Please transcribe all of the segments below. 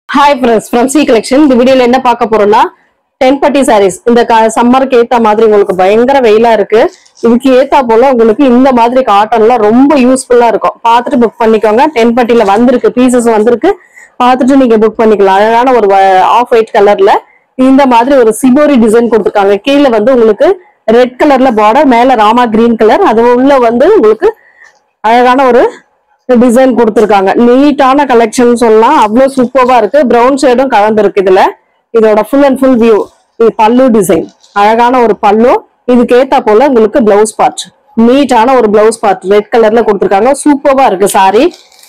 hi friends from C collection இந்த வீடியோல என்ன பார்க்க போறோம்னா டென் பட்டி சாரீஸ் இந்த சம்மருக்கு ஏத்த மாதிரி உங்களுக்கு பயங்கர வெயிலா இருக்கு இதுக்கு ஏத்தா போல உங்களுக்கு இந்த மாதிரி காட்டன்ல ரொம்ப யூஸ்ஃபுல்லா இருக்கும் பார்த்துட்டு புக் பண்ணிக்கோங்க டென் பட்டில வந்திருக்கு பீசஸ் வந்திருக்கு பார்த்துட்டு நீங்க புக் பண்ணிக்கலாம் அழகான ஒரு ஆஃப் ஒயிட் கலர்ல இந்த மாதிரி ஒரு சிபோரி டிசைன் கொடுத்துருக்காங்க கீழே வந்து உங்களுக்கு ரெட் கலர்ல பார்டர் மேல ராமா கிரீன் கலர் அது உள்ள வந்து உங்களுக்கு அழகான ஒரு டிசைன் கொடுத்துருக்காங்க நீட்டான கலெக்ஷன் சொல்லலாம் அவ்வளவு சூப்பர்வா இருக்கு பிரவுன் ஷேடும் கலந்துருக்கு இதுல இதோட ஃபுல் அண்ட் ஃபுல் வியூ இது பல்லு டிசைன் அழகான ஒரு பல்லு இதுக்கு ஏத்தா போல உங்களுக்கு பிளவுஸ் பார்ட் நீட்டான ஒரு பிளவுஸ் பார்ட் ரெட் கலர்ல கொடுத்துருக்காங்க சூப்பர்வா இருக்கு சாரி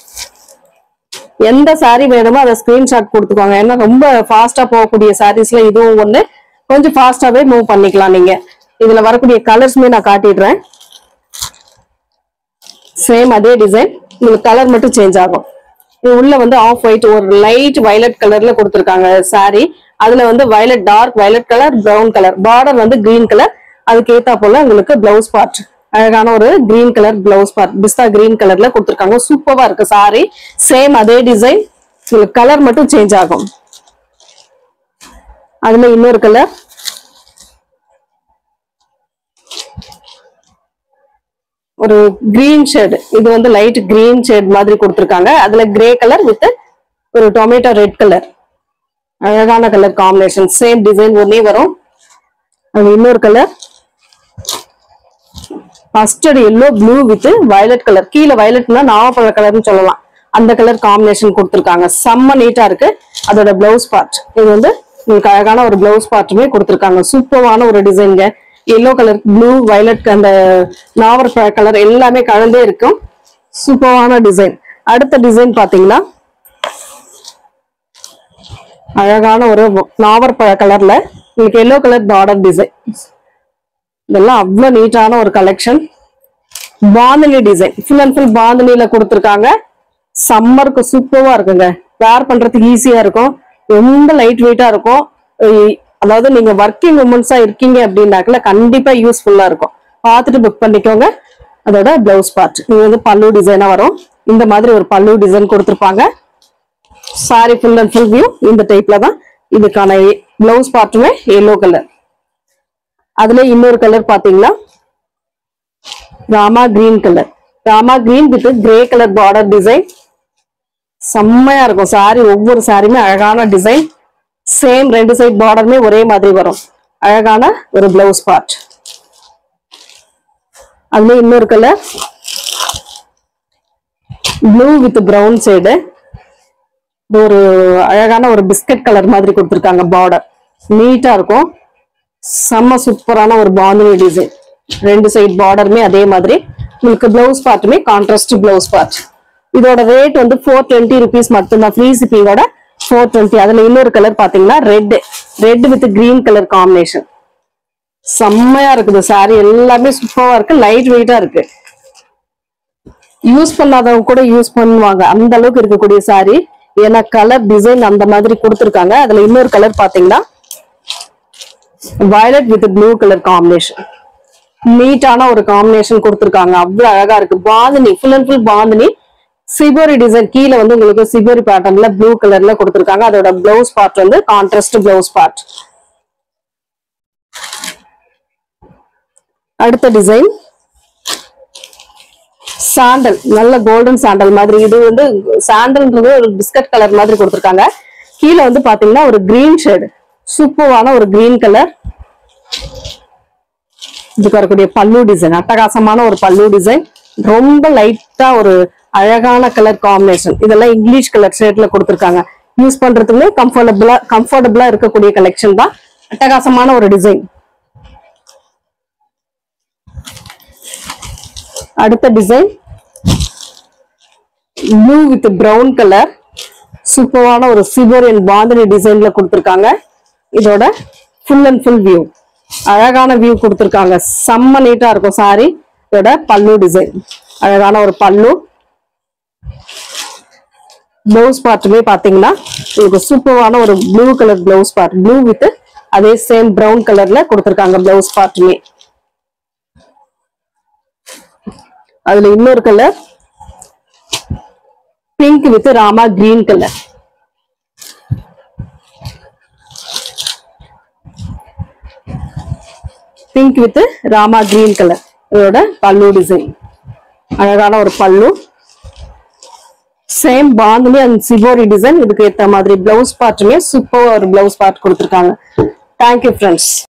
எந்த சாரி வேணுமோ அதை ஸ்கிரீன்ஷாட் கொடுத்துக்கோங்க ஏன்னா ரொம்ப ஃபாஸ்டா போகக்கூடிய சாரீஸ்ல இதுவும் ஒண்ணு கொஞ்சம் ஃபாஸ்டாவே மூவ் பண்ணிக்கலாம் நீங்க இதுல வரக்கூடிய கலர்ஸ்மே நான் காட்டிடுறேன் சேம் அதே டிசைன் உங்களுக்கு கலர் மட்டும் சேஞ்ச் ஆகும் இது உள்ள வந்து ஆஃப் ஒயிட் ஒரு லைட் வயலட் கலர்ல கொடுத்துருக்காங்க saree அதுல வந்து violet dark violet colour brown colour border வந்து கிரீன் கலர் அதுக்கு ஏத்தா போல உங்களுக்கு பிளவுஸ் பார்ட் அழகான ஒரு கிரீன் கலர் பிளவுஸ் பார்ட் பிஸ்தா கிரீன் கலர்ல கொடுத்துருக்காங்க சூப்பரா இருக்கு saree சேம் அதே டிசைன் உங்களுக்கு கலர் மட்டும் சேஞ்ச் ஆகும் அதுல இன்னொரு கலர் ஒரு கிரீன் ஷேடு இது வந்து லைட் கிரீன் ஷேட் மாதிரி கொடுத்துருக்காங்க அதுல கிரே கலர் வித் ஒரு டொமேட்டோ ரெட் கலர் அழகான கலர் காம்பினேஷன் சேம் டிசைன் ஒன்னே வரும் அது இன்னொரு colour mustard yellow blue with violet colour கீழே வயலட்னா நாவப்பழ கலர்னு சொல்லலாம் அந்த கலர் காம்பினேஷன் கொடுத்துருக்காங்க செம்ம நீட்டா இருக்கு அதோட பிளவுஸ் பார்ட் இது வந்து உங்களுக்கு அழகான ஒரு பிளவுஸ் பார்ட்டுமே கொடுத்துருக்காங்க சூப்பரான ஒரு டிசைன்ங்க எல்லோ கலர் ப்ளூ வயலட் அந்த நாவற்பழ கலர் எல்லாமே கலந்தே இருக்கும் சூப்பரான டிசைன் அடுத்த டிசைன் பாத்தீங்கன்னா அழகான ஒரு நாவற்பழ கலர்ல உங்களுக்கு எல்லோ கலர் பார்டர் டிசைன் இதெல்லாம் அவ்வளவு நீட்டான ஒரு collection bandhani design full and full பாந்தினில கொடுத்துருக்காங்க சம்மருக்கு சூப்பரா இருக்குங்க வேர் பண்றதுக்கு ஈஸியா இருக்கும் ரொம்ப லைட் வெயிட்டா இருக்கும் அஹ் அதாவது நீங்க ஒர்க்கிங் உமன்ஸா இருக்கீங்க அப்படின்னாக்கல கண்டிப்பா யூஸ்ஃபுல்லா இருக்கும் பார்த்துட்டு புக் பண்ணிக்கோங்க அதோட பிளவுஸ் பார்ட் இது வந்து பல்லு டிசைனா வரும் இந்த மாதிரி ஒரு பல்லு டிசைன் கொடுத்துருப்பாங்க sari full and full view இந்த டைப்ல தான் இதுக்கான பிளவுஸ் பார்ட்டுமே எல்லோ கலர் அதுல இன்னொரு கலர் பாத்தீங்கன்னா Rama green colour Rama green with grey colour border design செம்மையா இருக்கும் சாரி ஒவ்வொரு சாரியுமே அழகான டிசைன் சேம் ரெண்டு சைட் பார்டருமே ஒரே மாதிரி வரும் அழகான ஒரு பிளவுஸ் பார்ட் அதுல இன்னொரு colour blue with brown side இது ஒரு அழகான ஒரு பிஸ்கட் கலர் மாதிரி கொடுத்துருக்காங்க பார்டர் நீட்டா இருக்கும் செம்ம சூப்பரான ஒரு பாந்தினி டிசைன் ரெண்டு சைட் பார்டருமே அதே மாதிரி உங்களுக்கு பிளவுஸ் பார்ட்டுமே கான்ட்ராஸ்ட் பிளவுஸ் பார்ட் இதோட ரேட் வந்து ஃபோர் டுவெண்ட்டி ருபீஸ் மட்டும்தான் ஃப்ரீ சிப்பிங்கோட ஃபோர் டுவெண்ட்டி அதுல இன்னொரு கலர் பாத்தீங்கன்னா red red with green colour combination செம்மையா இருக்குது சாரி எல்லாமே சூப்பரா இருக்கு லைட் வெயிட்டா இருக்கு யூஸ் பண்ணாதவங்க கூட யூஸ் பண்ணுவாங்க அந்த அளவுக்கு இருக்கக்கூடிய சாரி ஏன்னா கலர் டிசைன் அந்த மாதிரி கொடுத்துருக்காங்க அதுல இன்னொரு கலர் பாத்தீங்கன்னா violet with blue colour combination நீட்டான ஒரு காம்பினேஷன் கொடுத்துருக்காங்க அவ்வளவு அழகா இருக்கு bandhani full and full bandhani shibori design கீழே வந்து உங்களுக்கு சிபோரி பேட்டர்ன்ல ப்ளூ கலர்ல கொடுத்துருக்காங்க அதோட பிளவுஸ் பார்ட் வந்து கான்ட்ராஸ்ட் பிளவுஸ் பார்ட் அடுத்த டிசைன் சாண்டல் நல்ல கோல்டன் சாண்டல் மாதிரி இது வந்து சாண்டல்ன்றது ஒரு பிஸ்கட் கலர் மாதிரி கொடுத்துருக்காங்க கீழே வந்து பாத்தீங்கன்னா ஒரு கிரீன் ஷேடு சூப்பரான ஒரு கிரீன் கலர் இதுக்கு வரக்கூடிய பல்லு டிசைன் அட்டகாசமான ஒரு பல்லு டிசைன் ரொம்ப லைட்டா ஒரு அழகான கலர் காம்பினேஷன் இதெல்லாம் இங்கிலீஷ் கலர் ஷேட்ல கொடுத்துருக்காங்க யூஸ் பண்றதுக்குமே கம்ஃபர்டபுளா கம்ஃபர்டபுளா இருக்கக்கூடிய கலெக்ஷன் தான் அட்டகாசமான ஒரு டிசைன் அடுத்த design blue with brown colour சூப்பரான ஒரு சிவரியன் பாந்தினி டிசைன்ல கொடுத்துருக்காங்க இதோட ஃபுல் அண்ட் ஃபுல் வியூ அழகான வியூ கொடுத்துருக்காங்க செம்ம நீட்டா இருக்கும் சாரி இதோட பல்லு டிசைன் அழகான ஒரு பல்லு பிளவுஸ் பார்ட்டுமே பாத்தீங்கன்னா உங்களுக்கு சூப்பரான ஒரு blue colour blouse part blue with அதே சேம் பிரவுன் கலர்ல கொடுத்துருக்காங்க பிளவுஸ் பார்ட்டுமே அதுல இன்னொரு colour pink with Rama green colour pink with Rama green colour இதோட பல்லு டிசைன் அழகான ஒரு pallu same bandhani and shibori design இதுக்கு ஏத்த மாதிரி பிளவுஸ் பார்ட்டுமே சூப்பர் ஒரு பிளவுஸ் பார்ட் கொடுத்துருக்காங்க தேங்க்யூ ஃப்ரெண்ட்ஸ்